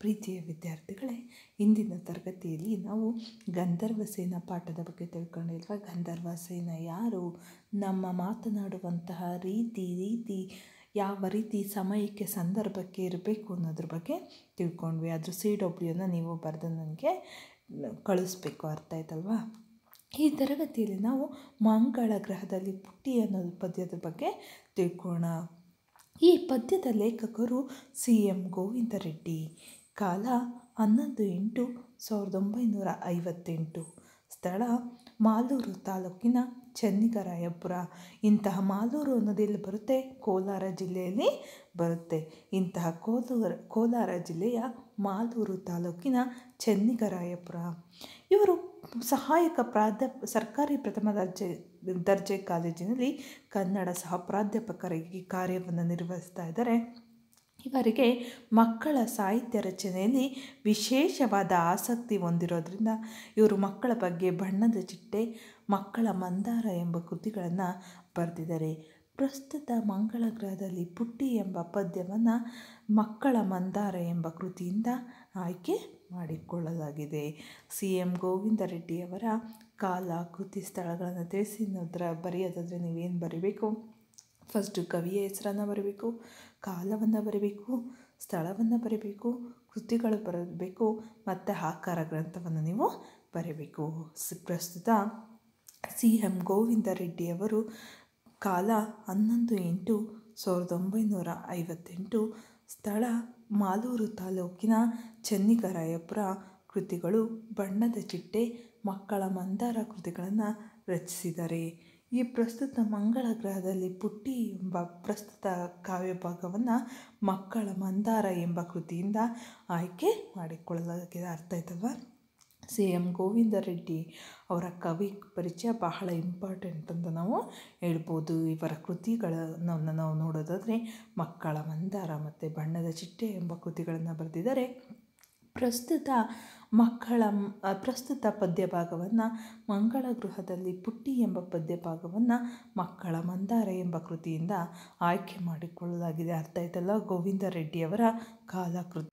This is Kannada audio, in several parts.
ಪ್ರೀತಿಯ ವಿದ್ಯಾರ್ಥಿಗಳೇ ಇಂದಿನ ತರಗತಿಯಲ್ಲಿ ನಾವು ಗಂಧರ್ವ ಸೇನ ಪಾಠದ ಬಗ್ಗೆ ತಿಳ್ಕೊಂಡಿಲ್ವಾ ಗಂಧರ್ವ ಸೇನ ಯಾರು ನಮ್ಮ ಮಾತನಾಡುವಂತಹ ರೀತಿ ರೀತಿ ಯಾವ ರೀತಿ ಸಮಯಕ್ಕೆ ಸಂದರ್ಭಕ್ಕೆ ಇರಬೇಕು ಅನ್ನೋದ್ರ ಬಗ್ಗೆ ತಿಳ್ಕೊಂಡ್ವಿ ಅದ್ರ ಸಿ ಡಬ್ಲ್ಯೂನ ನೀವು ಬರೆದು ನನಗೆ ಕಳಿಸ್ಬೇಕು ಅರ್ಥ ಆಯ್ತಲ್ವಾ ಈ ತರಗತಿಯಲ್ಲಿ ನಾವು ಮಂಗಳ ಗ್ರಹದಲ್ಲಿ ಪುಟ್ಟಿ ಅನ್ನೋದು ಪದ್ಯದ ಬಗ್ಗೆ ತಿಳ್ಕೋಣ ಈ ಪದ್ಯದ ಲೇಖಕರು ಸಿ ಎಂ ಗೋವಿಂದ ರೆಡ್ಡಿ ಕಾಲ ಹನ್ನೊಂದು ಎಂಟು ಸಾವಿರದ ಒಂಬೈನೂರ ಐವತ್ತೆಂಟು ಸ್ಥಳ ಮಾಲೂರು ತಾಲೂಕಿನ ಚೆನ್ನಿಗರಾಯಪುರ ಇಂತಹ ಮಾಲೂರು ಅನ್ನೋದೆಲ್ಲಿ ಬರುತ್ತೆ ಕೋಲಾರ ಜಿಲ್ಲೆಯಲ್ಲಿ ಬರುತ್ತೆ ಇಂತಹ ಕೋಲಾರ ಕೋಲಾರ ಜಿಲ್ಲೆಯ ಮಾಲೂರು ತಾಲೂಕಿನ ಚೆನ್ನಿಗರಾಯಪುರ ಇವರು ಸಹಾಯಕ ಪ್ರಾಧ್ಯಾಪ ಸರ್ಕಾರಿ ಪ್ರಥಮ ದರ್ಜೆ ದರ್ಜೆ ಕಾಲೇಜಿನಲ್ಲಿ ಕನ್ನಡ ಸಹ ಪ್ರಾಧ್ಯಾಪಕರಾಗಿ ಕಾರ್ಯವನ್ನು ನಿರ್ವಹಿಸ್ತಾ ಇದ್ದಾರೆ ಇವರಿಗೆ ಮಕ್ಕಳ ಸಾಹಿತ್ಯ ರಚನೆಯಲ್ಲಿ ವಿಶೇಷವಾದ ಆಸಕ್ತಿ ಹೊಂದಿರೋದ್ರಿಂದ ಇವರು ಮಕ್ಕಳ ಬಗ್ಗೆ ಬಣ್ಣದ ಚಿಟ್ಟೆ ಮಕ್ಕಳ ಮಂದಾರ ಎಂಬ ಕೃತಿಗಳನ್ನು ಬರೆದಿದ್ದಾರೆ ಪ್ರಸ್ತುತ ಮಂಗಳ ಗ್ರಹದಲ್ಲಿ ಪುಟ್ಟಿ ಎಂಬ ಪದ್ಯವನ್ನು ಮಕ್ಕಳ ಮಂದಾರ ಎಂಬ ಕೃತಿಯಿಂದ ಆಯ್ಕೆ ಮಾಡಿಕೊಳ್ಳಲಾಗಿದೆ ಸಿ ಎಂ ಗೋವಿಂದ ರೆಡ್ಡಿಯವರ ಕಾಲ ಕೃತಿ ಸ್ಥಳಗಳನ್ನು ತಿಳಿಸಿ ಅದರ ಬರೆಯೋದಾದರೆ ನೀವೇನು ಬರೀಬೇಕು ಫಸ್ಟು ಕವಿಯ ಹೆಸರನ್ನು ಬರೀಬೇಕು ಕಾಲವನ್ನು ಬರೀಬೇಕು ಸ್ಥಳವನ್ನು ಬರೀಬೇಕು ಕೃತಿಗಳು ಬರಬೇಕು ಮತ್ತು ಆಕಾರ ಗ್ರಂಥವನ್ನು ನೀವು ಬರೀಬೇಕು ಸ್ ಪ್ರಸ್ತುತ ಸಿ ಎಂ ಗೋವಿಂದ ರೆಡ್ಡಿಯವರು ಕಾಲ ಹನ್ನೊಂದು ಎಂಟು ಸಾವಿರದ ಒಂಬೈನೂರ ಐವತ್ತೆಂಟು ಸ್ಥಳ ಮಾಲೂರು ತಾಲೂಕಿನ ಚೆನ್ನಿಗರಾಯಪುರ ಕೃತಿಗಳು ಬಣ್ಣದ ಚಿಟ್ಟೆ ಮಕ್ಕಳ ಮಂದಾರ ಕೃತಿಗಳನ್ನು ರಚಿಸಿದ್ದಾರೆ ಈ ಪ್ರಸ್ತುತ ಮಂಗಳ ಗ್ರಹದಲ್ಲಿ ಪುಟ್ಟಿ ಎಂಬ ಪ್ರಸ್ತುತ ಕಾವ್ಯಭಾಗವನ್ನು ಮಕ್ಕಳ ಮಂದಾರ ಎಂಬ ಕೃತಿಯಿಂದ ಆಯ್ಕೆ ಮಾಡಿಕೊಳ್ಳಲಾಗಿದೆ ಅರ್ಥ ಆಯ್ತಲ್ವಾ ಸಿ ಎಂ ಗೋವಿಂದ ರೆಡ್ಡಿ ಅವರ ಕವಿ ಪರಿಚಯ ಬಹಳ ಇಂಪಾರ್ಟೆಂಟ್ ಅಂತ ನಾವು ಹೇಳ್ಬೋದು ಇವರ ಕೃತಿಗಳನ್ನು ನಾವು ನೋಡೋದಾದರೆ ಮಕ್ಕಳ ಮಂದಾರ ಮತ್ತು ಬಣ್ಣದ ಚಿಟ್ಟೆ ಎಂಬ ಕೃತಿಗಳನ್ನು ಬರೆದಿದ್ದಾರೆ ಪ್ರಸ್ತುತ ಮಕ್ಕಳ ಪ್ರಸ್ತುತ ಪದ್ಯಭಾಗವನ್ನು ಮಂಗಳ ಗೃಹದಲ್ಲಿ ಪುಟ್ಟಿ ಎಂಬ ಪದ್ಯಭಾಗವನ್ನು ಮಕ್ಕಳ ಮಂದಾರ ಎಂಬ ಕೃತಿಯಿಂದ ಆಯ್ಕೆ ಮಾಡಿಕೊಳ್ಳಲಾಗಿದೆ ಅರ್ಥ ಆಯ್ತಲ್ಲ ಗೋವಿಂದ ರೆಡ್ಡಿಯವರ ಕಾಲಕೃತಿ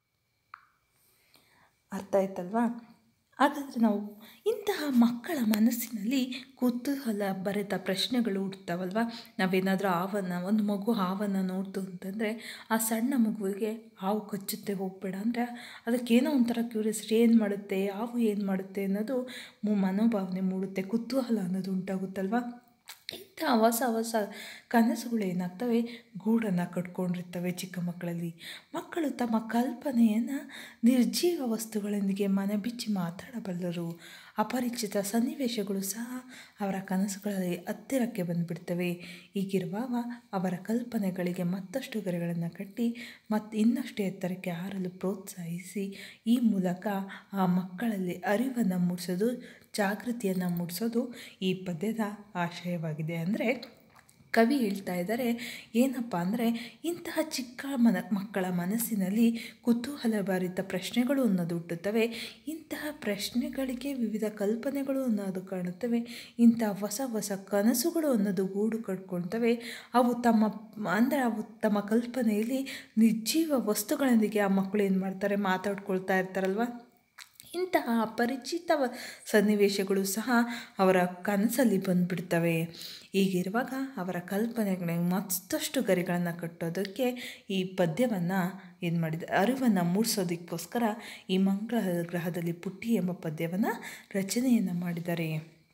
ಅರ್ಥ ಆಯ್ತಲ್ವಾ ಹಾಗಾದರೆ ನಾವು ಇಂತಹ ಮಕ್ಕಳ ಮನಸ್ಸಿನಲ್ಲಿ ಕುತೂಹಲ ಬರೆದ ಪ್ರಶ್ನೆಗಳು ಹುಡ್ತಾವಲ್ವ ನಾವೇನಾದರೂ ಹಾವನ್ನು ಒಂದು ಮಗು ಹಾವನ್ನು ನೋಡ್ತು ಅಂತಂದರೆ ಆ ಸಣ್ಣ ಮಗುವಿಗೆ ಹಾವು ಕಚ್ಚುತ್ತೆ ಹೋಗಬೇಡ ಅಂದರೆ ಅದಕ್ಕೇನೋ ಒಂಥರ ಕ್ಯೂರಿಯಸಿಟಿ ಏನು ಮಾಡುತ್ತೆ ಹಾವು ಏನು ಮಾಡುತ್ತೆ ಅನ್ನೋದು ಮನೋಭಾವನೆ ಮೂಡುತ್ತೆ ಕುತೂಹಲ ಅನ್ನೋದು ಉಂಟಾಗುತ್ತಲ್ವ ಇಂಥ ಹೊಸ ಹೊಸ ಕನಸುಗಳು ಏನಾಗ್ತವೆ ಗೂಡನ್ನು ಕಟ್ಕೊಂಡಿರ್ತವೆ ಚಿಕ್ಕ ಮಕ್ಕಳಲ್ಲಿ ಮಕ್ಕಳು ತಮ್ಮ ಕಲ್ಪನೆಯನ್ನು ನಿರ್ಜೀವ ವಸ್ತುಗಳೊಂದಿಗೆ ಮನಬಿಚ್ಚಿ ಮಾತಾಡಬಲ್ಲರು ಅಪರಿಚಿತ ಸನ್ನಿವೇಶಗಳು ಸಹ ಅವರ ಕನಸುಗಳಲ್ಲಿ ಹತ್ತಿರಕ್ಕೆ ಬಂದುಬಿಡ್ತವೆ ಹೀಗಿರುವಾಗ ಅವರ ಕಲ್ಪನೆಗಳಿಗೆ ಮತ್ತಷ್ಟು ಗರಿಗಳನ್ನು ಕಟ್ಟಿ ಮತ್ತು ಇನ್ನಷ್ಟು ಎತ್ತರಕ್ಕೆ ಹಾರಲು ಪ್ರೋತ್ಸಾಹಿಸಿ ಈ ಮೂಲಕ ಆ ಮಕ್ಕಳಲ್ಲಿ ಅರಿವನ್ನು ಮೂಡಿಸೋದು ಜಾಗೃತಿಯನ್ನು ಮೂಡಿಸೋದು ಈ ಪದ್ಯದ ಆಶಯವಾಗಿದೆ ಅಂದರೆ ಕವಿ ಹೇಳ್ತಾ ಇದ್ದಾರೆ ಏನಪ್ಪ ಅಂದರೆ ಇಂತಹ ಚಿಕ್ಕ ಮನ ಮಕ್ಕಳ ಮನಸ್ಸಿನಲ್ಲಿ ಕುತೂಹಲಭರಿತ ಪ್ರಶ್ನೆಗಳು ಅನ್ನೋದು ಹುಟ್ಟುತ್ತವೆ ಇಂತಹ ಪ್ರಶ್ನೆಗಳಿಗೆ ವಿವಿಧ ಕಲ್ಪನೆಗಳು ಅನ್ನೋದು ಕಾಣುತ್ತವೆ ಇಂತಹ ಹೊಸ ಹೊಸ ಕನಸುಗಳು ಅನ್ನೋದು ಗೂಡು ಕಟ್ಕೊಳ್ತವೆ ಅವು ತಮ್ಮ ಅಂದರೆ ಅವು ತಮ್ಮ ಕಲ್ಪನೆಯಲ್ಲಿ ನಿರ್ಜೀವ ವಸ್ತುಗಳೊಂದಿಗೆ ಆ ಮಕ್ಕಳು ಏನು ಮಾಡ್ತಾರೆ ಮಾತಾಡ್ಕೊಳ್ತಾ ಇರ್ತಾರಲ್ವ ಇಂತಹ ಅಪರಿಚಿತ ಸನ್ನಿವೇಶಗಳು ಸಹ ಅವರ ಕನಸಲ್ಲಿ ಬಂದುಬಿಡ್ತವೆ ಹೀಗಿರುವಾಗ ಅವರ ಕಲ್ಪನೆಗಳಿಗೆ ಮತ್ತಷ್ಟು ಗರಿಗಳನ್ನು ಕಟ್ಟೋದಕ್ಕೆ ಈ ಪದ್ಯವನ್ನು ಏನು ಮಾಡಿದ ಅರಿವನ್ನು ಮೂಡಿಸೋದಕ್ಕೋಸ್ಕರ ಈ ಮಂಗಳ ಗ್ರಹದಲ್ಲಿ ಪುಟ್ಟಿ ಎಂಬ ಪದ್ಯವನ್ನು ರಚನೆಯನ್ನು ಮಾಡಿದ್ದಾರೆ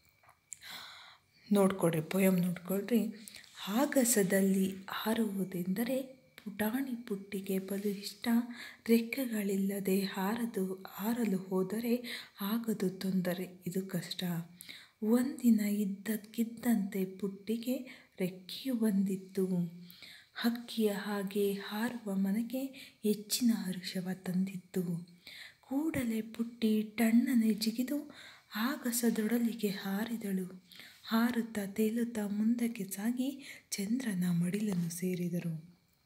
ನೋಡ್ಕೊಡ್ರಿ ಪೊಯಮ್ ನೋಡ್ಕೊಳ್ರಿ ಆಗಸದಲ್ಲಿ ಹಾರುವುದೆಂದರೆ ಪುಟಾಣಿ ಪುಟ್ಟಿಗೆ ಬಲು ಇಷ್ಟ ರೆಕ್ಕೆಗಳಿಲ್ಲದೆ ಹಾರದು ಹಾರಲು ಹೋದರೆ ಆಗದು ತೊಂದರೆ ಇದು ಕಷ್ಟ ಒಂದಿನ ಇದ್ದಕ್ಕಿದ್ದಂತೆ ಪುಟ್ಟಿಗೆ ರೆಕ್ಕೆಯು ಬಂದಿತ್ತು ಹಕ್ಕಿಯ ಹಾಗೆ ಹಾರುವ ಮನೆಗೆ ಹೆಚ್ಚಿನ ಹರುಷವ ತಂದಿತ್ತು ಕೂಡಲೇ ಪುಟ್ಟಿ ಟಣ್ಣನೆ ಜಿಗಿದು ಆಗಸದೊಡಲಿಗೆ ಹಾರಿದಳು ಹಾರುತ್ತಾ ತೇಲುತ್ತಾ ಮುಂದಕ್ಕೆ ಸಾಗಿ ಚಂದ್ರನ ಮಡಿಲನ್ನು ಸೇರಿದರು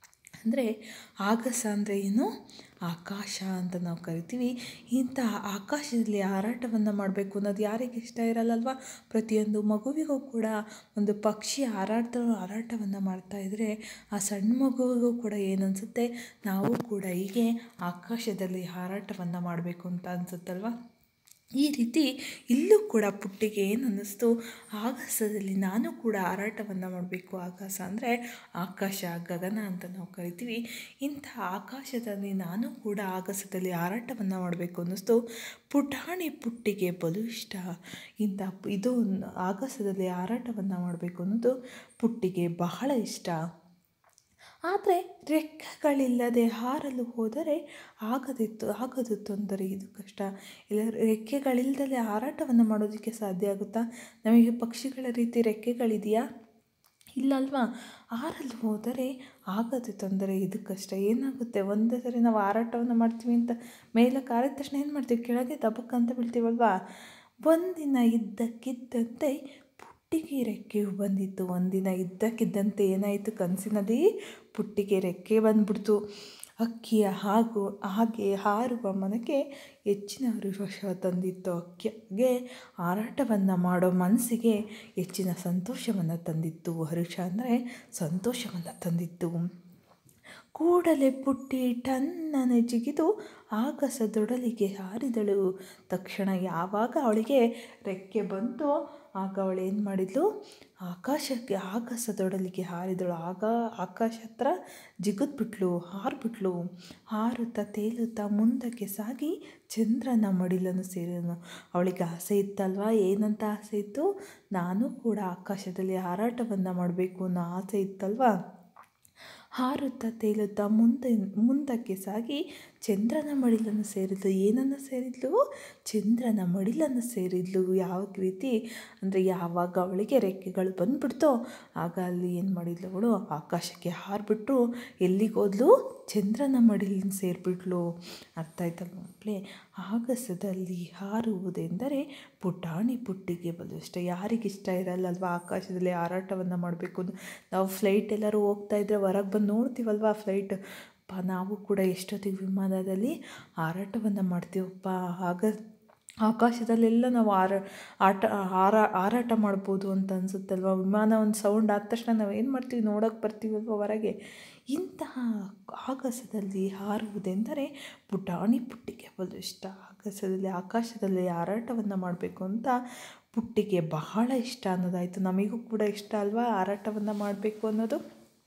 ಅಂದರೆ ಆಗಸ ಅಂದರೆ ಏನು ಆಕಾಶ ಅಂತ ನಾವು ಕರಿತೀವಿ ಇಂಥ ಆಕಾಶದಲ್ಲಿ ಹಾರಾಟವನ್ನು ಮಾಡಬೇಕು ಅನ್ನೋದು ಯಾರಿಗೆ ಇಷ್ಟ ಇರಲ್ಲಲ್ವ ಪ್ರತಿಯೊಂದು ಮಗುವಿಗೂ ಕೂಡ ಒಂದು ಪಕ್ಷಿ ಹಾರಾಡ್ತಾ ಹಾರಾಟವನ್ನು ಮಾಡ್ತಾ ಇದ್ದರೆ ಆ ಸಣ್ಣ ಮಗುವಿಗೂ ಕೂಡ ಏನು ಅನಿಸುತ್ತೆ ನಾವು ಕೂಡ ಹೀಗೆ ಆಕಾಶದಲ್ಲಿ ಹಾರಾಟವನ್ನು ಮಾಡಬೇಕು ಅಂತ ಅನಿಸುತ್ತಲ್ವ ಈ ರೀತಿ ಇಲ್ಲೂ ಕೂಡ ಪುಟ್ಟಿಗೆ ಏನು ಅನ್ನಿಸ್ತು ಆಗಸದಲ್ಲಿ ನಾನು ಕೂಡ ಹಾರಾಟವನ್ನು ಮಾಡಬೇಕು ಆಕಾಶ ಅಂದರೆ ಆಕಾಶ ಗಗನ ಅಂತ ನಾವು ಕರಿತೀವಿ ಇಂಥ ಆಕಾಶದಲ್ಲಿ ನಾನು ಕೂಡ ಆಗಸದಲ್ಲಿ ಹಾರಾಟವನ್ನು ಮಾಡಬೇಕು ಅನ್ನಿಸ್ತು ಪುಟಾಣಿ ಪುಟ್ಟಿಗೆ ಬಲು ಇಷ್ಟ ಇಂಥ ಇದು ಆಗಸದಲ್ಲಿ ಹಾರಾಟವನ್ನು ಮಾಡಬೇಕು ಅನ್ನೋದು ಪುಟ್ಟಿಗೆ ಬಹಳ ಇಷ್ಟ ಆದರೆ ರೆಕ್ಕೆಗಳಿಲ್ಲದೆ ಹಾರಲು ಹೋದರೆ ಆಗದಿತ್ತು ಆಗದು ತೊಂದರೆ ಇದು ಕಷ್ಟ ಇಲ್ಲ ರೆಕ್ಕೆಗಳಿಲ್ಲದೆ ಹಾರಾಟವನ್ನು ಮಾಡೋದಕ್ಕೆ ಸಾಧ್ಯ ಆಗುತ್ತಾ ನಮಗೆ ಪಕ್ಷಿಗಳ ರೀತಿ ರೆಕ್ಕೆಗಳಿದೆಯಾ ಇಲ್ಲಲ್ವಾ ಹಾರಲು ಹೋದರೆ ಆಗದು ತೊಂದರೆ ಇದು ಕಷ್ಟ ಏನಾಗುತ್ತೆ ಒಂದೇ ಸರಿ ನಾವು ಹಾರಾಟವನ್ನು ಮಾಡ್ತೀವಿ ಅಂತ ಮೇಲೆ ಕಾರಿದ ತಕ್ಷಣ ಏನು ಮಾಡ್ತೀವಿ ಕೆಳಗೆ ದಬಕ್ಕಂತ ಬೀಳ್ತೀವಲ್ವಾ ಒಂದಿನ ಇದ್ದಕ್ಕಿದ್ದಂತೆ ಪುಟ್ಟಿಗೆ ರೆಕ್ಕೆಯು ಬಂದಿತ್ತು ಒಂದಿನ ಇದ್ದಕ್ಕಿದ್ದಂತೆ ಏನಾಯಿತು ಕನಸಿನಲ್ಲಿ ಪುಟ್ಟಿಗೆ ರೆಕ್ಕೆ ಬಂದ್ಬಿಡ್ತು ಅಕ್ಕಿಯ ಹಾಗೂ ಹಾಗೆ ಹಾರುವ ಮನಕ್ಕೆ ಹೆಚ್ಚಿನ ಹರುಷ ತಂದಿತ್ತು ಅಕ್ಕಿಗೆ ಹಾರಾಟವನ್ನು ಮಾಡೋ ಮನಸ್ಸಿಗೆ ಹೆಚ್ಚಿನ ಸಂತೋಷವನ್ನು ತಂದಿತ್ತು ಹರುಷ ಅಂದರೆ ಸಂತೋಷವನ್ನು ತಂದಿತ್ತು ಕೂಡಲೇ ಪುಟ್ಟಿ ಟನ್ನನೆ ಜಿಗಿದು ಆಗಸದೊಡಲಿಗೆ ಹಾರಿದಳು ತಕ್ಷಣ ಯಾವಾಗ ಅವಳಿಗೆ ರೆಕ್ಕೆ ಬಂತೋ ಆಗ ಅವಳು ಏನು ಮಾಡಿದ್ಲು ಆಕಾಶಕ್ಕೆ ಆಗಸದೊಡಲಿಗೆ ಹಾರಿದಳು ಆಗ ಆಕಾಶ ಹತ್ರ ಜಿಗಿದ್ಬಿಟ್ಲು ಹಾರಿಬಿಟ್ಲು ಹಾರುತ್ತಾ ತೇಲುತ್ತಾ ಮುಂದಕ್ಕೆ ಸಾಗಿ ಚಂದ್ರನ ಮಡಿಲನ್ನು ಸೇರಿದನು ಅವಳಿಗೆ ಆಸೆ ಇತ್ತಲ್ವಾ ಏನಂತ ಆಸೆ ಇತ್ತು ನಾನು ಕೂಡ ಆಕಾಶದಲ್ಲಿ ಹಾರಾಟವನ್ನು ಮಾಡಬೇಕು ಅನ್ನೋ ಆಸೆ ಇತ್ತಲ್ವಾ ಹಾರುತ್ತಾ ತೇಲುತ್ತಾ ಮುಂದೆ ಮುಂದಕ್ಕೆ ಸಾಗಿ ಚಂದ್ರನ ಮಡಿಲನ್ನು ಸೇರಿದ್ಲು ಏನನ್ನು ಸೇರಿದ್ಲು ಚಂದ್ರನ ಮಡಿಲನ್ನು ಸೇರಿದ್ಲು ಯಾವ ರೀತಿ ಅಂದರೆ ಯಾವಾಗ ಅವಳಿಗೆ ರೆಕ್ಕೆಗಳು ಬಂದ್ಬಿಡ್ತೋ ಆಗ ಅಲ್ಲಿ ಏನು ಮಾಡಿದ್ಲು ಅವಳು ಆಕಾಶಕ್ಕೆ ಹಾರಿಬಿಟ್ಟು ಎಲ್ಲಿಗೋದ್ಲು ಚಂದ್ರನ ಮಡಿಲನ್ನು ಸೇರಿಬಿಟ್ಲು ಅರ್ಥ ಆಯ್ತಲ್ಲ ಮಕ್ಕಳೇ ಆಗಸದಲ್ಲಿ ಹಾರುವುದೆಂದರೆ ಪುಟಾಣಿ ಪುಟ್ಟಿಗೆ ಬಲು ಇಷ್ಟ ಯಾರಿಗಿಷ್ಟ ಇರಲ್ಲಲ್ವ ಆಕಾಶದಲ್ಲಿ ಹಾರಾಟವನ್ನು ಮಾಡಬೇಕು ನಾವು ಫ್ಲೈಟ್ ಎಲ್ಲರೂ ಹೋಗ್ತಾ ಇದ್ದರೆ ಹೊರಗೆ ಬಂದು ನೋಡ್ತೀವಲ್ವ ಫ್ಲೈಟ್ ಪ ನಾವು ಕೂಡ ಎಷ್ಟೊತ್ತಿಗೆ ವಿಮಾನದಲ್ಲಿ ಹಾರಾಟವನ್ನು ಮಾಡ್ತೀವಪ್ಪ ಆಗ ಆಕಾಶದಲ್ಲೆಲ್ಲ ನಾವು ಹಾರ ಆಟ ಹಾರ ಹಾರಾಟ ಮಾಡ್ಬೋದು ಅಂತ ಅನಿಸುತ್ತಲ್ವ ವಿಮಾನ ಒಂದು ಸೌಂಡ್ ಆದ ತಕ್ಷಣ ನಾವು ಏನು ಮಾಡ್ತೀವಿ ನೋಡೋಕ್ಕೆ ಬರ್ತೀವಲ್ವ ಹೊರಗೆ ಇಂತಹ ಆಗಸದಲ್ಲಿ ಹಾರುವುದೆಂದರೆ ಪುಟಾಣಿ ಪುಟ್ಟಿಗೆ ಬಲು ಇಷ್ಟ ಆಗಸದಲ್ಲಿ ಆಕಾಶದಲ್ಲಿ ಹಾರಾಟವನ್ನು ಮಾಡಬೇಕು ಅಂತ ಪುಟ್ಟಿಗೆ ಬಹಳ ಇಷ್ಟ ಅನ್ನೋದಾಯಿತು ನಮಗೂ ಕೂಡ ಇಷ್ಟ ಅಲ್ವಾ ಹಾರಾಟವನ್ನು ಮಾಡಬೇಕು ಅನ್ನೋದು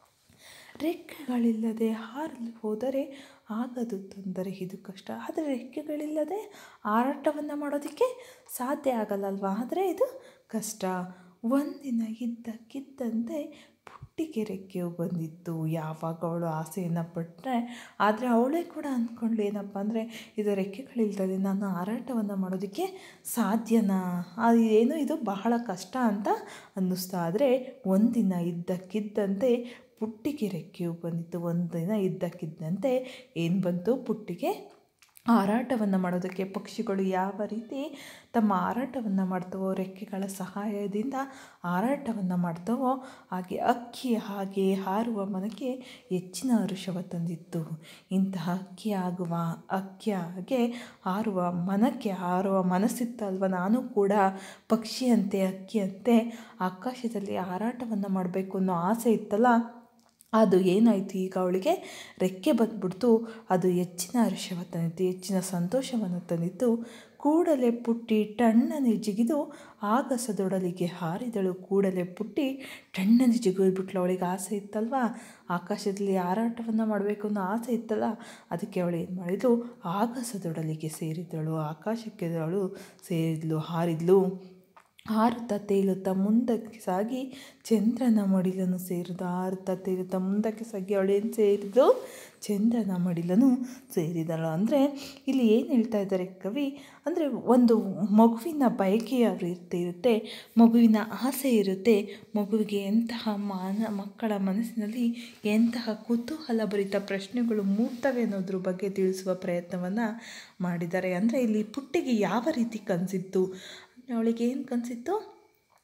ರೆಕ್ಕೆಗಳಿಲ್ಲದೆ ಹಾರಲು ಹೋದರೆ ಆಗದು ತೊಂದರೆ ಇದು ಕಷ್ಟ ಆದರೆ ರೆಕ್ಕೆಗಳಿಲ್ಲದೆ ಹಾರಾಟವನ್ನು ಮಾಡೋದಕ್ಕೆ ಸಾಧ್ಯ ಆಗಲ್ಲಲ್ವಾ ಆದರೆ ಇದು ಕಷ್ಟ ಒಂದಿನ ಇದ್ದಕ್ಕಿದ್ದಂತೆ ಪುಟ್ಟಿಗೆ ರೆಕ್ಕೆಯು ಬಂದಿತ್ತು ಯಾವಾಗ ಅವಳು ಆಸೆಯನ್ನು ಪಟ್ಟರೆ ಆದರೆ ಅವಳೇ ಕೂಡ ಅಂದ್ಕೊಂಡ್ಳು ಏನಪ್ಪ ಅಂದರೆ ಇದು ರೆಕ್ಕೆಗಳಿಲ್ದಲೆ ನಾನು ಹಾರಾಟವನ್ನು ಮಾಡೋದಕ್ಕೆ ಸಾಧ್ಯನಾ ಅದು ಏನು ಇದು ಬಹಳ ಕಷ್ಟ ಅಂತ ಅನ್ನಿಸ್ತಾ ಆದರೆ ಒಂದಿನ ಇದ್ದಕ್ಕಿದ್ದಂತೆ ಪುಟ್ಟಿಗೆ ರೆಕ್ಕೆಯು ಬಂದಿತ್ತು ಒಂದಿನ ಇದ್ದಕ್ಕಿದ್ದಂತೆ ಏನು ಬಂತು ಪುಟ್ಟಿಗೆ ಹಾರಾಟವನ್ನು ಮಾಡೋದಕ್ಕೆ ಪಕ್ಷಿಗಳು ಯಾವ ರೀತಿ ತಮ್ಮ ಹಾರಾಟವನ್ನು ಮಾಡ್ತವೋ ರೆಕ್ಕೆಗಳ ಸಹಾಯದಿಂದ ಹಾರಾಟವನ್ನು ಮಾಡ್ತವೋ ಹಾಗೆ ಅಕ್ಕಿ ಹಾಗೆ ಹಾರುವ ಮನಕ್ಕೆ ಹೆಚ್ಚಿನ ಹರುಷವ ತಂದಿತ್ತು ಇಂತಹ ಅಕ್ಕಿ ಆಗುವ ಅಕ್ಕಿಯಾಗೆ ಹಾರುವ ಮನಕ್ಕೆ ಹಾರುವ ಮನಸ್ಸಿತ್ತಲ್ವ ನಾನು ಕೂಡ ಪಕ್ಷಿಯಂತೆ ಅಕ್ಕಿಯಂತೆ ಆಕಾಶದಲ್ಲಿ ಹಾರಾಟವನ್ನು ಮಾಡಬೇಕು ಅನ್ನೋ ಆಸೆ ಇತ್ತಲ್ಲ ಅದು ಏನಾಯಿತು ಈಗ ಅವಳಿಗೆ ರೆಕ್ಕೆ ಬಂದ್ಬಿಡ್ತು ಅದು ಹೆಚ್ಚಿನ ಹರ್ಷವ ತಂದಿತ್ತು ಹೆಚ್ಚಿನ ಸಂತೋಷವನ್ನು ತಂದಿತ್ತು ಕೂಡಲೇ ಪುಟ್ಟಿ ಟಣ್ಣನೆ ಜಿಗಿದು ಆಗಸದೊಡಲಿಗೆ ಹಾರಿದಳು ಕೂಡಲೇ ಪುಟ್ಟಿ ಟಣ್ಣನೆ ಜಿಗಿದ್ಬಿಟ್ಲು ಅವಳಿಗೆ ಆಸೆ ಇತ್ತಲ್ವಾ ಆಕಾಶದಲ್ಲಿ ಹಾರಾಟವನ್ನು ಮಾಡಬೇಕು ಅನ್ನೋ ಆಸೆ ಇತ್ತಲ್ಲ ಅದಕ್ಕೆ ಅವಳು ಏನು ಮಾಡಿದ್ಲು ಆಗಸದೊಡಲಿಗೆ ಸೇರಿದಳು ಆಕಾಶಕ್ಕೆ ಅವಳು ಸೇರಿದ್ಲು ಹಾರಿದ್ಲು ಹಾರುತ್ತಾ ತೇಲುತ್ತಾ ಮುಂದಕ್ಕೆ ಸಾಗಿ ಚಂದ್ರನ ಮಡಿಲನ್ನು ಸೇರಿದ ಹಾರುತ್ತಾ ತೇಲುತ್ತಾ ಮುಂದಕ್ಕೆ ಸಾಗಿ ಅವಳೇನು ಸೇರಿದ್ದು ಚಂದ್ರನ ಮಡಿಲನ್ನು ಸೇರಿದಳು ಅಂದರೆ ಇಲ್ಲಿ ಏನು ಹೇಳ್ತಾ ಇದ್ದಾರೆ ಕವಿ ಅಂದರೆ ಒಂದು ಮಗುವಿನ ಬಯಕೆ ಯಾವ ರೀತಿ ಇರುತ್ತೆ ಮಗುವಿನ ಆಸೆ ಇರುತ್ತೆ ಮಗುವಿಗೆ ಎಂತಹ ಮಾನ ಮಕ್ಕಳ ಮನಸ್ಸಿನಲ್ಲಿ ಎಂತಹ ಕುತೂಹಲಭರಿತ ಪ್ರಶ್ನೆಗಳು ಮೂಡ್ತವೆ ಅನ್ನೋದ್ರ ಬಗ್ಗೆ ತಿಳಿಸುವ ಪ್ರಯತ್ನವನ್ನು ಮಾಡಿದ್ದಾರೆ ಅಂದರೆ ಇಲ್ಲಿ ಪುಟ್ಟಿಗೆ ಯಾವ ರೀತಿ ಕನಸಿತ್ತು ಅವಳಿಗೆ ಏನು ಕನಸಿತ್ತು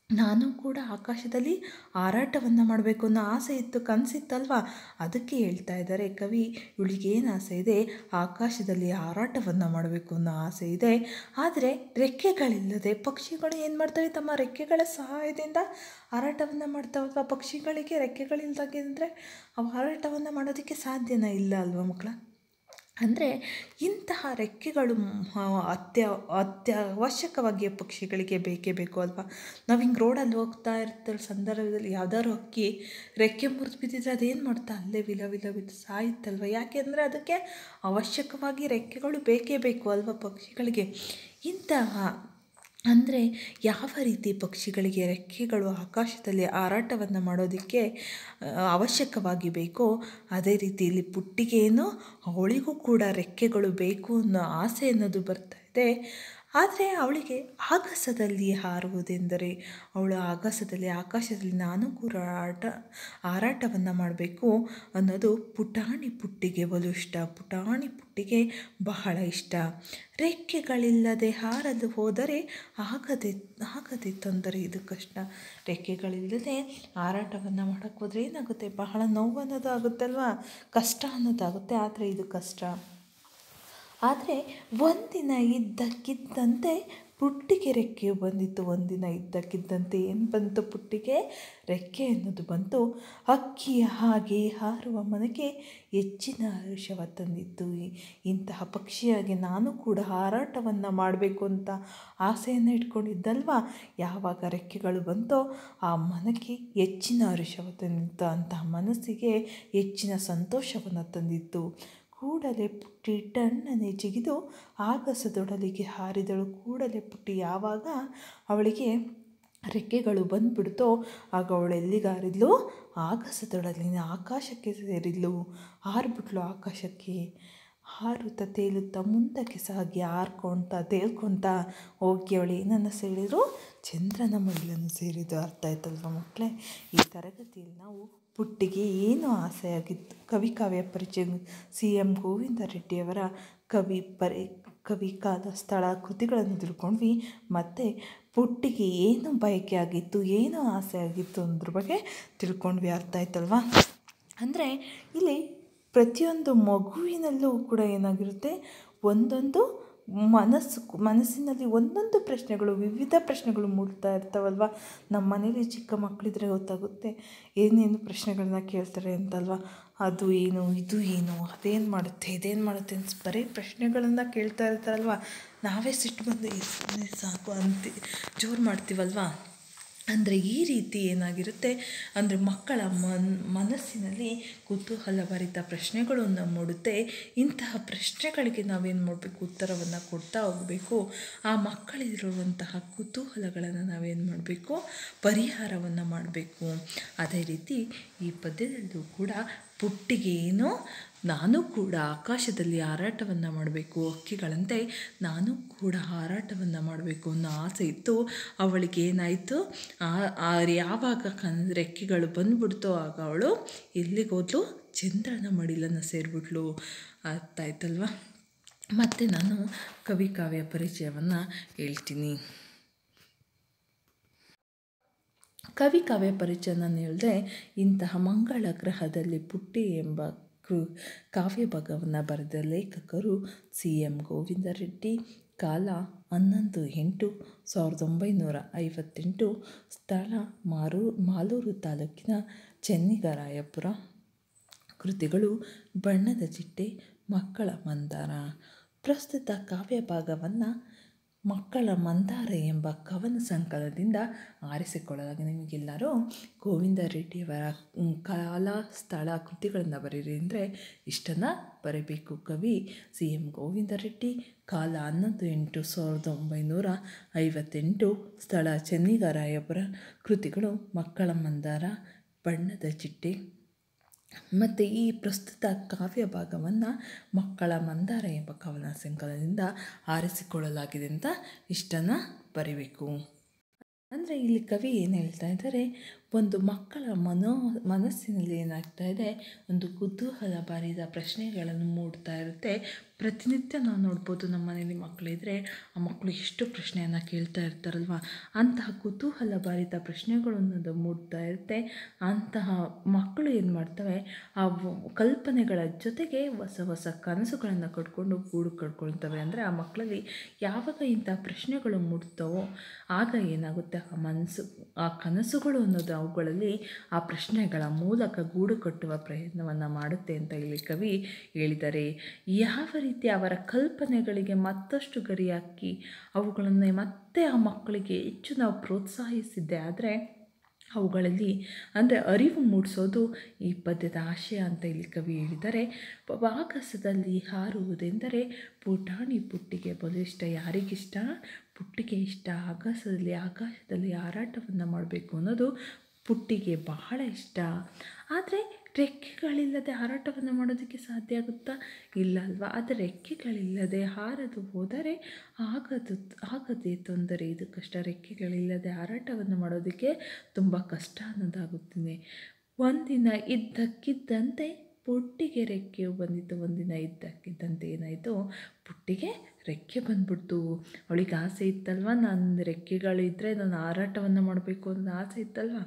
ನಾನು ಕೂಡ ಆಕಾಶದಲ್ಲಿ ಹಾರಾಟವನ್ನು ಮಾಡಬೇಕು ಅನ್ನೋ ಆಸೆ ಇತ್ತು ಕನಸಿತ್ತಲ್ವ ಅದಕ್ಕೆ ಹೇಳ್ತಾ ಇದ್ದಾರೆ ಕವಿ ಇವಳಿಗೇನು ಆಸೆ ಇದೆ ಆಕಾಶದಲ್ಲಿ ಹಾರಾಟವನ್ನು ಮಾಡಬೇಕು ಅನ್ನೋ ಆಸೆ ಇದೆ ಆದರೆ ರೆಕ್ಕೆಗಳಿಲ್ಲದೆ ಪಕ್ಷಿಗಳು ಏನು ಮಾಡ್ತವೆ ತಮ್ಮ ರೆಕ್ಕೆಗಳ ಸಹಾಯದಿಂದ ಹಾರಾಟವನ್ನು ಮಾಡ್ತಾವಲ್ವ ಪಕ್ಷಿಗಳಿಗೆ ರೆಕ್ಕೆಗಳಿಲ್ದಾಗಿದ್ದರೆ ಅವು ಹಾರಾಟವನ್ನು ಮಾಡೋದಕ್ಕೆ ಸಾಧ್ಯನೇ ಇಲ್ಲ ಅಲ್ವ ಮಕ್ಕಳ ಅಂದರೆ ಇಂತಹ ರೆಕ್ಕೆಗಳು ಅತ್ಯ ಅತ್ಯವಶ್ಯಕವಾಗಿ ಪಕ್ಷಿಗಳಿಗೆ ಬೇಕೇ ಬೇಕು ಅಲ್ವಾ ನಾವು ಹಿಂಗೆ ರೋಡಲ್ಲಿ ಹೋಗ್ತಾ ಇರ್ತಿರೋ ಸಂದರ್ಭದಲ್ಲಿ ಯಾವ್ದಾದ್ರು ಹಕ್ಕಿ ರೆಕ್ಕೆ ಮುರಿದು ಬಿದ್ದಿದ್ರೆ ಅದೇನು ಮಾಡ್ತಾ ಅಲ್ಲೇ ವಿಲ ವಿಲ ಬಿದ್ದು ಸಾಯುತ್ತಲ್ವ ಯಾಕೆಂದರೆ ಅದಕ್ಕೆ ಅವಶ್ಯಕವಾಗಿ ರೆಕ್ಕೆಗಳು ಬೇಕೇ ಬೇಕು ಅಲ್ವಾ ಪಕ್ಷಿಗಳಿಗೆ ಇಂತಹ ಅಂದರೆ ಯಾವ ರೀತಿ ಪಕ್ಷಿಗಳಿಗೆ ರೆಕ್ಕೆಗಳು ಆಕಾಶದಲ್ಲಿ ಹಾರಾಟವನ್ನು ಮಾಡೋದಕ್ಕೆ ಅವಶ್ಯಕವಾಗಿ ಬೇಕೋ ಅದೇ ರೀತಿ ಇಲ್ಲಿ ಪುಟ್ಟಿಗೇನು ಅವಳಿಗೂ ಕೂಡ ರೆಕ್ಕೆಗಳು ಬೇಕು ಅನ್ನೋ ಆಸೆ ಅನ್ನೋದು ಬರ್ತಾ ಇದೆ ಆದರೆ ಅವಳಿಗೆ ಆಗಸದಲ್ಲಿ ಹಾರುವುದೆಂದರೆ ಅವಳು ಆಗಸದಲ್ಲಿ ಆಕಾಶದಲ್ಲಿ ನಾನು ಕೂಡ ಆಟ ಹಾರಾಟವನ್ನು ಮಾಡಬೇಕು ಅನ್ನೋದು ಪುಟಾಣಿ ಪುಟ್ಟಿಗೆ ಬಲು ಇಷ್ಟ ಪುಟಾಣಿ ಪುಟ್ಟಿಗೆ ಬಹಳ ಇಷ್ಟ ರೆಕ್ಕೆಗಳಿಲ್ಲದೆ ಹಾರಲು ಹೋದರೆ ಆಗದೆ ಆಗದೆ ತೊಂದರೆ ಇದು ಕಷ್ಟ ರೆಕ್ಕೆಗಳಿಲ್ಲದೆ ಹಾರಾಟವನ್ನು ಮಾಡೋಕ್ಕೆ ಹೋದರೆ ಏನಾಗುತ್ತೆ ಬಹಳ ನೋವು ಅನ್ನೋದು ಆಗುತ್ತಲ್ವ ಕಷ್ಟ ಅನ್ನೋದಾಗುತ್ತೆ ಆದರೆ ಇದು ಕಷ್ಟ ಆದರೆ ಒಂದಿನ ಇದ್ದಕ್ಕಿದ್ದಂತೆ ಪುಟ್ಟಿಗೆ ರೆಕ್ಕೆ ಬಂದಿತ್ತು ಒಂದಿನ ಇದ್ದಕ್ಕಿದ್ದಂತೆ ಏನು ಬಂತು ಪುಟ್ಟಿಗೆ ರೆಕ್ಕೆ ಅನ್ನೋದು ಬಂತು ಅಕ್ಕಿಯ ಹಾಗೆ ಹಾರುವ ಮನೆಗೆ ಹೆಚ್ಚಿನ ಹರುಷವ ತಂದಿತ್ತು ಇಂತಹ ಪಕ್ಷಿಯಾಗಿ ನಾನು ಕೂಡ ಹಾರಾಟವನ್ನು ಮಾಡಬೇಕು ಅಂತ ಆಸೆಯನ್ನು ಇಟ್ಕೊಂಡಿದ್ದಲ್ವ ಯಾವಾಗ ರೆಕ್ಕೆಗಳು ಬಂತೋ ಆ ಮನಕ್ಕೆ ಹೆಚ್ಚಿನ ಹರುಷವ ತಂದಿತ್ತು ಅಂತಹ ಮನಸ್ಸಿಗೆ ಹೆಚ್ಚಿನ ಸಂತೋಷವನ್ನು ತಂದಿತ್ತು ಕೂಡಲೇ ಪುಟ್ಟಿ ಟಣ್ಣನೆ ಜಿಗಿದು ಆಗಸದೊಡಲಿಗೆ ಹಾರಿದಳು ಕೂಡಲೇ ಪುಟ್ಟಿ ಯಾವಾಗ ಅವಳಿಗೆ ರೆಕ್ಕೆಗಳು ಬಂದ್ಬಿಡ್ತೋ ಆಗ ಅವಳು ಎಲ್ಲಿಗೆ ಹಾರಿದ್ಲು ಆಗಸದೊಡಲಿನ ಆಕಾಶಕ್ಕೆ ಸೇರಿದ್ಲು ಹಾರಿಬಿಟ್ಲು ಆಕಾಶಕ್ಕೆ ಹಾರುತ್ತಾ ತೇಲುತ್ತಾ ಮುಂದಕ್ಕೆ ಸಾಗಿ ಹಾರ್ಕೊಳ್ತಾ ತೇಲ್ಕೊಳ್ತಾ ಹೋಗಿ ಅವಳು ಏನನ್ನು ಸೇರಿದ್ರು ಚಂದ್ರನ ಮಡಿಲನ್ನು ಸೇರಿದ್ದು ಅರ್ಥ ಆಯ್ತಲ್ವ ಮಕ್ಕಳೇ ಈ ತರಗತಿಯಲ್ಲಿ ನಾವು ಪುಟ್ಟಿಗೆ ಏನು ಆಸೆಯಾಗಿತ್ತು ಕವಿ ಕಾವ್ಯ ಪರಿಚಯ ಸಿ ಎಂ ಗೋವಿಂದ ರೆಡ್ಡಿಯವರ ಕವಿ ಪರಿ ಕವಿ ಕಾಲ ಸ್ಥಳ ಕೃತಿಗಳನ್ನು ತಿಳ್ಕೊಂಡ್ವಿ ಮತ್ತು ಪುಟ್ಟಿಗೆ ಏನು ಬಯಕೆ ಆಗಿತ್ತು ಏನು ಆಸೆ ಆಗಿತ್ತು ಅಂದ್ರ ಬಗ್ಗೆ ತಿಳ್ಕೊಂಡ್ವಿ ಅರ್ಥ ಆಯ್ತಲ್ವಾ ಅಂದರೆ ಇಲ್ಲಿ ಪ್ರತಿಯೊಂದು ಮಗುವಿನಲ್ಲೂ ಕೂಡ ಏನಾಗಿರುತ್ತೆ ಒಂದೊಂದು ಮನಸ್ಸು ಮನಸ್ಸಿನಲ್ಲಿ ಒಂದೊಂದು ಪ್ರಶ್ನೆಗಳು ವಿವಿಧ ಪ್ರಶ್ನೆಗಳು ಮೂಡ್ತಾ ಇರ್ತಾವಲ್ವ ನಮ್ಮ ಮನೇಲಿ ಚಿಕ್ಕ ಮಕ್ಕಳಿದ್ರೆ ಗೊತ್ತಾಗುತ್ತೆ ಏನೇನು ಪ್ರಶ್ನೆಗಳನ್ನ ಕೇಳ್ತಾರೆ ಅಂತಲ್ವ ಅದು ಏನು ಇದು ಏನು ಅದೇನು ಮಾಡುತ್ತೆ ಇದೇನು ಮಾಡುತ್ತೆ ಅಂತ ಬರೀ ಪ್ರಶ್ನೆಗಳನ್ನು ಕೇಳ್ತಾ ಇರ್ತಾರಲ್ವ ನಾವೇ ಸಿಟ್ಟು ಬಂದು ಸುಮ್ಮನೆ ಸಾಕು ಅಂತಿ ಜೋರು ಮಾಡ್ತೀವಲ್ವ ಅಂದರೆ ಈ ರೀತಿ ಏನಾಗಿರುತ್ತೆ ಅಂದರೆ ಮಕ್ಕಳ ಮನ್ ಮನಸ್ಸಿನಲ್ಲಿ ಕುತೂಹಲಭರಿತ ಪ್ರಶ್ನೆಗಳನ್ನು ಮೂಡುತ್ತೆ ಇಂತಹ ಪ್ರಶ್ನೆಗಳಿಗೆ ನಾವೇನು ಮಾಡಬೇಕು ಉತ್ತರವನ್ನು ಕೊಡ್ತಾ ಹೋಗಬೇಕು ಆ ಮಕ್ಕಳಿರುವಂತಹ ಕುತೂಹಲಗಳನ್ನು ನಾವೇನು ಮಾಡಬೇಕು ಪರಿಹಾರವನ್ನು ಮಾಡಬೇಕು ಅದೇ ರೀತಿ ಈ ಪದ್ಯದಲ್ಲೂ ಕೂಡ ಪುಟ್ಟಿಗೆ ಏನು ನಾನು ಕೂಡ ಆಕಾಶದಲ್ಲಿ ಹಾರಾಟವನ್ನು ಮಾಡಬೇಕು ಹಕ್ಕಿಗಳಂತೆ ನಾನು ಕೂಡ ಹಾರಾಟವನ್ನು ಮಾಡಬೇಕು ಅನ್ನೋ ಆಸೆ ಇತ್ತು ಅವಳಿಗೆ ಏನಾಯಿತು ಯಾವಾಗ ಕನ್ ರೆಕ್ಕೆಗಳು ಬಂದ್ಬಿಡ್ತೋ ಆಗ ಅವಳು ಎಲ್ಲಿಗೆ ಹೋದ್ಲು ಚಂದ್ರನ ಮಡಿಲನ್ನು ಸೇರಿಬಿಟ್ಲು ಅರ್ಥ ಆಯ್ತಲ್ವ ಮತ್ತು ನಾನು ಕವಿ ಕಾವ್ಯ ಪರಿಚಯವನ್ನು ಹೇಳ್ತೀನಿ ಕವಿ ಕಾವ್ಯ ಪರಿಚಯ ನಾನು ಹೇಳಿದೆ ಇಂತಹ ಮಂಗಳ ಗ್ರಹದಲ್ಲಿ ಪುಟ್ಟಿ ಎಂಬ ಕೃ ಕಾವ್ಯ ಭಾಗವನ್ನು ಬರೆದ ಲೇಖಕರು ಸಿ ಎಂ ಗೋವಿಂದ ರೆಡ್ಡಿ ಕಾಲ ಹನ್ನೊಂದು ಎಂಟು ಸಾವಿರದ ಒಂಬೈನೂರ ಐವತ್ತೆಂಟು ಸ್ಥಳ ಮಾರು ಮಾಲೂರು ತಾಲೂಕಿನ ಚೆನ್ನಿಗರಾಯಪುರ ಕೃತಿಗಳು ಬಣ್ಣದ ಚಿಟ್ಟೆ ಮಕ್ಕಳ ಮಂದಾರ ಪ್ರಸ್ತುತ ಕಾವ್ಯ ಭಾಗವನ್ನು ಮಕ್ಕಳ ಮಂದಾರ ಎಂಬ ಕವನ ಸಂಕಲನದಿಂದ ಆರಿಸಿಕೊಳ್ಳಲಾಗಿದೆ ನಿಮಗೆಲ್ಲರೂ ಗೋವಿಂದ ರೆಡ್ಡಿಯವರ ಕಾಲ ಸ್ಥಳ ಕೃತಿಗಳನ್ನು ಬರೀರಿ ಅಂದರೆ ಇಷ್ಟನ್ನು ಬರೀಬೇಕು ಕವಿ ಸಿ ಎಂ ಗೋವಿಂದ ರೆಡ್ಡಿ ಕಾಲ ಹನ್ನೊಂದು ಎಂಟು ಸಾವಿರದ ಒಂಬೈನೂರ ಐವತ್ತೆಂಟು ಸ್ಥಳ ಚೆನ್ನಿಗರಾಯಪುರ ಕೃತಿಗಳು ಮಕ್ಕಳ ಮಂದಾರ ಬಣ್ಣದ ಚಿಟ್ಟೆ ಮತ್ತು ಈ ಪ್ರಸ್ತುತ ಕಾವ್ಯ ಭಾಗವನ್ನು ಮಕ್ಕಳ ಮಂದಾರ ಎಂಬ ಕವನ ಸಂಕಲನದಿಂದ ಆರಿಸಿಕೊಳ್ಳಲಾಗಿದೆ ಅಂತ ಇಷ್ಟನ್ನು ಬರೀಬೇಕು ಅಂದರೆ ಇಲ್ಲಿ ಕವಿ ಏನು ಹೇಳ್ತಾ ಇದ್ದಾರೆ ಒಂದು ಮಕ್ಕಳ ಮನೋ ಮನಸ್ಸಿನಲ್ಲಿ ಏನಾಗ್ತಾ ಇದೆ ಒಂದು ಕುತೂಹಲ ಭರಿದ ಪ್ರಶ್ನೆಗಳನ್ನು ಮೂಡ್ತಾ ಇರುತ್ತೆ ಪ್ರತಿನಿತ್ಯ ನಾವು ನೋಡ್ಬೋದು ನಮ್ಮ ಮನೇಲಿ ಮಕ್ಕಳಿದ್ರೆ ಆ ಮಕ್ಕಳು ಎಷ್ಟು ಪ್ರಶ್ನೆಯನ್ನು ಕೇಳ್ತಾ ಇರ್ತಾರಲ್ವ ಅಂತಹ ಕುತೂಹಲ ಭರಿತ ಪ್ರಶ್ನೆಗಳು ಅನ್ನೋದು ಮೂಡ್ತಾ ಇರುತ್ತೆ ಅಂತಹ ಮಕ್ಕಳು ಏನು ಮಾಡ್ತವೆ ಆ ವ- ಕಲ್ಪನೆಗಳ ಜೊತೆಗೆ ಹೊಸ ಹೊಸ ಕನಸುಗಳನ್ನು ಕಟ್ಕೊಂಡು ಗೂಡು ಕಟ್ಕೊಳ್ತವೆ ಅಂದರೆ ಆ ಮಕ್ಕಳಲ್ಲಿ ಯಾವಾಗ ಇಂಥ ಪ್ರಶ್ನೆಗಳು ಮೂಡ್ತವೋ ಆಗ ಏನಾಗುತ್ತೆ ಆ ಮನಸ್ಸು ಆ ಕನಸುಗಳು ಅನ್ನೋದು ಅವುಗಳಲ್ಲಿ ಆ ಪ್ರಶ್ನೆಗಳ ಮೂಲಕ ಗೂಡು ಕಟ್ಟುವ ಪ್ರಯತ್ನವನ್ನು ಮಾಡುತ್ತೆ ಅಂತ ಇಲ್ಲಿ ಕವಿ ಹೇಳಿದ್ದಾರೆ ಯಾವ ರೀತಿ ಅವರ ಕಲ್ಪನೆಗಳಿಗೆ ಮತ್ತಷ್ಟು ಗರಿ ಹಾಕಿ ಅವುಗಳನ್ನು ಮತ್ತೆ ಆ ಮಕ್ಕಳಿಗೆ ಹೆಚ್ಚು ನಾವು ಪ್ರೋತ್ಸಾಹಿಸಿದ್ದೆ ಆದರೆ ಅವುಗಳಲ್ಲಿ ಅಂದರೆ ಅರಿವು ಮೂಡಿಸೋದು ಈ ಪದ್ಯದ ಆಶಯ ಅಂತ ಇಲ್ಲಿ ಕವಿ ಹೇಳಿದ್ದಾರೆ ಪ- ಆಕಾಶದಲ್ಲಿ ಹಾರುವುದೆಂದರೆ ಪುಟಾಣಿ ಪುಟ್ಟಿಗೆ ಬಲು ಇಷ್ಟ ಯಾರಿಗಿಷ್ಟ ಪುಟ್ಟಿಗೆ ಇಷ್ಟ ಆಕಾಶದಲ್ಲಿ ಆಕಾಶದಲ್ಲಿ ಹಾರಾಟವನ್ನು ಮಾಡಬೇಕು ಅನ್ನೋದು ಪುಟ್ಟಿಗೆ ಬಹಳ ಇಷ್ಟ ಆದರೆ ರೆಕ್ಕೆಗಳಿಲ್ಲದೆ ಹಾರಾಟವನ್ನು ಮಾಡೋದಕ್ಕೆ ಸಾಧ್ಯ ಆಗುತ್ತಾ ಇಲ್ಲ ಅಲ್ವಾ ಆದರೆ ರೆಕ್ಕೆಗಳಿಲ್ಲದೆ ಹಾರದು ಹೋದರೆ ಆಗದು ಆಗದೆ ತೊಂದರೆ ಇದು ಕಷ್ಟ ರೆಕ್ಕೆಗಳಿಲ್ಲದೆ ಹಾರಾಟವನ್ನು ಮಾಡೋದಕ್ಕೆ ತುಂಬ ಕಷ್ಟ ಅನ್ನೋದಾಗುತ್ತದೆ ಒಂದಿನ ಇದ್ದಕ್ಕಿದ್ದಂತೆ ಪುಟ್ಟಿಗೆ ರೆಕ್ಕೆಯು ಬಂದಿತ್ತು ಒಂದಿನ ಇದ್ದಕ್ಕಿದ್ದಂತೆ ಏನಾಯಿತು ಪುಟ್ಟಿಗೆ ರೆಕ್ಕೆ ಬಂದ್ಬಿಡ್ತು ಅವಳಿಗೆ ಆಸೆ ಇತ್ತಲ್ವ ನನ್ನ ರೆಕ್ಕೆಗಳಿದ್ದರೆ ನಾನು ಹಾರಾಟವನ್ನು ಮಾಡಬೇಕು ಅನ್ನೋ ಆಸೆ ಇತ್ತಲ್ವ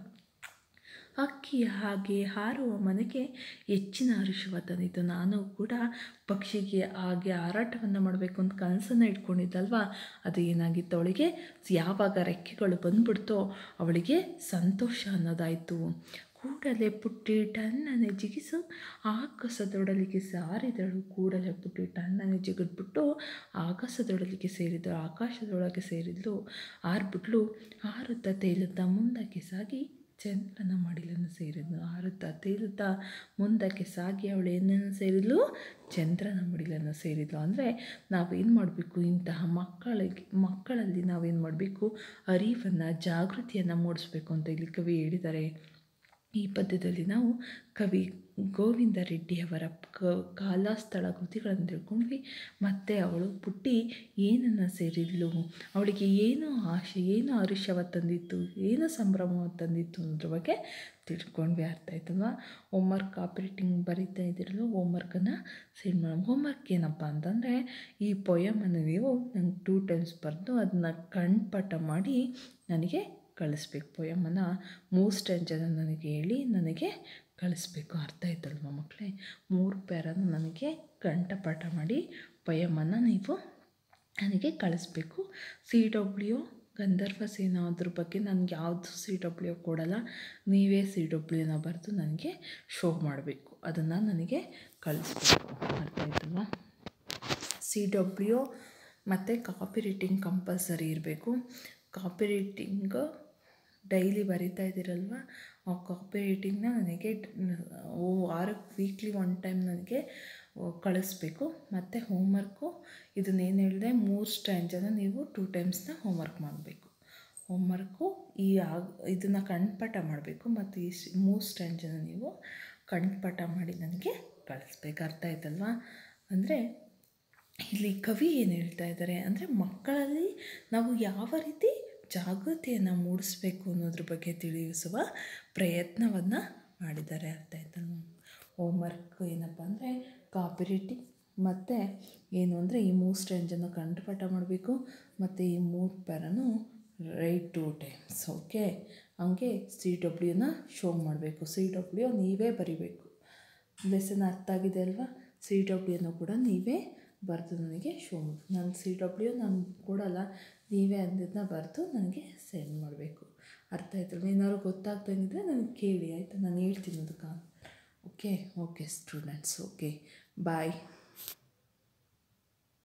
ಅಕ್ಕಿಯ ಹಾಗೆ ಹಾರುವ ಮನೆಗೆ ಹೆಚ್ಚಿನ ಹರುಷವ ತಂದಿತು ನಾನು ಕೂಡ ಪಕ್ಷಿಗೆ ಹಾಗೆ ಹಾರಾಟವನ್ನು ಮಾಡಬೇಕು ಅಂತ ಕನಸನ್ನು ಇಟ್ಕೊಂಡಿದ್ದಲ್ವ ಅದು ಏನಾಗಿತ್ತು ಅವಳಿಗೆ ಯಾವಾಗ ರೆಕ್ಕೆಗಳು ಬಂದ್ಬಿಡ್ತೋ ಅವಳಿಗೆ ಸಂತೋಷ ಅನ್ನೋದಾಯಿತು ಕೂಡಲೇ ಪುಟ್ಟಿ ಟನ್ನನೆ ಜಿಗಿಸು ಆಕಾಶದೊಡಲಿಗೆ ಸಾರಿದಳು ಕೂಡಲೇ ಪುಟ್ಟಿ ಟನ್ನನೆ ಜಿಗಿದ್ಬಿಟ್ಟು ಆಕಾಶದೊಡಲಿಗೆ ಸೇರಿದಳು ಆಕಾಶದೊಳಗೆ ಸೇರಿದ್ಲು ಆರ್ಬಿಟ್ಲು ಹಾರುತ್ತಾ ತೇಲುತ್ತಾ ಮುಂದಕ್ಕೆ ಸಾಗಿ ಚಂದ್ರನ ಮಡಿಲನ್ನು ಸೇರಿದ್ಲು ಹಾರುತ್ತಾ ತೇಲುತ್ತಾ ಮುಂದಕ್ಕೆ ಸಾಗಿ ಅವಳು ಏನನ್ನು ಸೇರಿದ್ಲು ಚಂದ್ರನ ಮಡಿಲನ್ನು ಸೇರಿದ್ಲು ಅಂದರೆ ನಾವೇನು ಮಾಡಬೇಕು ಇಂತಹ ಮಕ್ಕಳಿಗೆ ಮಕ್ಕಳಲ್ಲಿ ನಾವೇನು ಮಾಡಬೇಕು ಅರಿವನ್ನು ಜಾಗೃತಿಯನ್ನು ಮೂಡಿಸ್ಬೇಕು ಅಂತ ಇಲ್ಲಿ ಕವಿ ಹೇಳಿದ್ದಾರೆ ಈ ಪದ್ಯದಲ್ಲಿ ನಾವು ಕವಿ ಗೋವಿಂದ ರೆಡ್ಡಿಯವರ ಕ ಕಾಲಸ್ಥಳ ಕೃತಿಗಳನ್ನು ತಿಳ್ಕೊಂಡ್ವಿ ಮತ್ತು ಅವಳು ಪುಟ್ಟಿ ಏನನ್ನು ಸೇರಿದ್ಲು ಅವಳಿಗೆ ಏನು ಆಶೆ ಏನು ಹರುಷವ ತಂದಿತ್ತು ಏನು ಸಂಭ್ರಮವ ತಂದಿತ್ತು ಅನ್ನೋದ್ರ ಬಗ್ಗೆ ತಿಳ್ಕೊಂಡ್ವಿ ಅರ್ಥ ಆಯ್ತಲ್ವಾ ಹೋಮ್ವರ್ಕ್ ಆಪ್ರೇಟಿಂಗ್ ಬರೀತಾ ಇದ್ದಿರಲು ಹೋಮ್ವರ್ಕನ್ನು ಸೆಂಡ್ ಮಾಡಿ ಹೋಮ್ವರ್ಕ್ ಏನಪ್ಪ ಅಂತಂದರೆ ಈ ಪೊಯಮನ್ನು ನೀವು ನಂಗೆ ಟೂ ಟೈಮ್ಸ್ ಬರೆದು ಅದನ್ನ ಕಣ್ಪಾಠ ಮಾಡಿ ನನಗೆ ಕಳಿಸ್ಬೇಕು ಪೊಯಮನ್ನು ಮೂರು ಸ್ಟ್ಯಾಂಜನ್ನು ನನಗೆ ಹೇಳಿ ನನಗೆ ಕಳಿಸ್ಬೇಕು ಅರ್ಥ ಆಯ್ತಲ್ವ ಮಕ್ಕಳೇ ಮೂರು ಪ್ಯಾರನ್ನು ನನಗೆ ಕಂಠಪಾಠ ಮಾಡಿ ಪೊಯಮನ್ನು ನೀವು ನನಗೆ ಕಳಿಸ್ಬೇಕು ಸಿ ಡಬ್ಲ್ಯೂ ಗಂಧರ್ವ ಸೇನಾ ಅದ್ರ ಬಗ್ಗೆ ನನಗೆ ಯಾವುದು ಸಿ ಡಬ್ಲ್ಯೂ ಕೊಡಲ್ಲ ನೀವೇ ಸಿ ಡಬ್ಲ್ಯೂನ ಬರೆದು ನನಗೆ ಶೋ ಮಾಡಬೇಕು ಅದನ್ನು ನನಗೆ ಕಳಿಸ್ಬೇಕು ಅರ್ಥ ಆಯ್ತಲ್ವಾ ಸಿ ಡಬ್ಲ್ಯೂ ಮತ್ತು ಕಾಪಿ ರೈಟಿಂಗ್ ಕಂಪಲ್ಸರಿ ಇರಬೇಕು ಕಾಪಿ ರೈಟಿಂಗ್ ಡೈಲಿ ಬರಿತಾ ಇದ್ದೀರಲ್ವ ಆ ಕಾಪಿ ರೈಟಿಂಗ್ನ ನನಗೆ ವಾರಕ್ಕೆ ವೀಕ್ಲಿ ಒನ್ ಟೈಮ್ ನನಗೆ ಕಳಿಸ್ಬೇಕು ಮತ್ತು ಹೋಮ್ವರ್ಕು ಇದನ್ನೇನು ಹೇಳಿದೆ ಮೂರು ಸ್ಟ್ಯಾಂಜನ್ನು ನೀವು ಟೂ ಟೈಮ್ಸ್ನ ಹೋಮ್ವರ್ಕ್ ಮಾಡಬೇಕು ಹೋಮ್ವರ್ಕು ಈ ಆಗ ಇದನ್ನು ಕಂಠಪಾಠ ಮಾಡಬೇಕು ಮತ್ತು ಈ ಸ್- ಮೂರು ಸ್ಟ್ಯಾಂಜನ್ನು ನೀವು ಕಂಠಪಾಠ ಮಾಡಿ ನನಗೆ ಕಳಿಸ್ಬೇಕು ಅರ್ಥ ಆಯ್ತಲ್ವಾ ಅಂದರೆ ಇಲ್ಲಿ ಕವಿ ಏನು ಹೇಳ್ತಾ ಇದ್ದಾರೆ ಅಂದರೆ ಮಕ್ಕಳಲ್ಲಿ ನಾವು ಯಾವ ರೀತಿ ಜಾಗೃತಿಯನ್ನು ಮೂಡಿಸ್ಬೇಕು ಅನ್ನೋದ್ರ ಬಗ್ಗೆ ತಿಳಿಸುವ ಪ್ರಯತ್ನವನ್ನು ಮಾಡಿದ್ದಾರೆ ಅರ್ಥ ಆಯ್ತಲ್ವ ಹೋಮ್ವರ್ಕ್ ಏನಪ್ಪ ಅಂದರೆ ಕಾಪಿ ರೈಟಿಂಗ್ ಮತ್ತು ಏನು ಅಂದರೆ ಈ ಮೂರು ಸ್ಟ್ಯಾಂಜನ್ನು ಕಂಠಪಾಠ ಮಾಡಬೇಕು ಮತ್ತು ಈ ಮೂರು ಪ್ಯಾರನು ರೈಟ್ ಟು ಟೈಮ್ಸ್ ಓಕೆ ಹಂಗೆ ಸಿ ಡಬ್ಲ್ಯೂನ ಶೋ ಮಾಡಬೇಕು ಸಿ ಡಬ್ಲ್ಯೂ ನೀವೇ ಬರಿಬೇಕು ಲೆಸನ್ ಅರ್ಥ ಆಗಿದೆ ಅಲ್ವಾ ಸಿ ಡಬ್ಲ್ಯೂನ ಕೂಡ ನೀವೇ ಬರೆದು ನನಗೆ ಶೋ ಮಾಡಿ ನಾನು ಸಿ ಡಬ್ಲ್ಯೂ ನಾನು ಕೊಡಲ್ಲ ನೀವೇ ಅಂದಿದ್ದನ್ನ ಬರೆದು ನನಗೆ ಸೆಂಡ್ ಮಾಡಬೇಕು ಅರ್ಥ ಆಯ್ತಲ್ವ ಏನಾದ್ರು ಗೊತ್ತಾಗ್ದಂಗಿದ್ರೆ ನನಗೆ ಕೇಳಿ ಆಯಿತಾ ನಾನು ಹೇಳ್ತೀನಿ ಅದಕ್ಕೆ ಓಕೆ ಓಕೆ ಸ್ಟೂಡೆಂಟ್ಸ್ ಓಕೆ ಬಾಯ್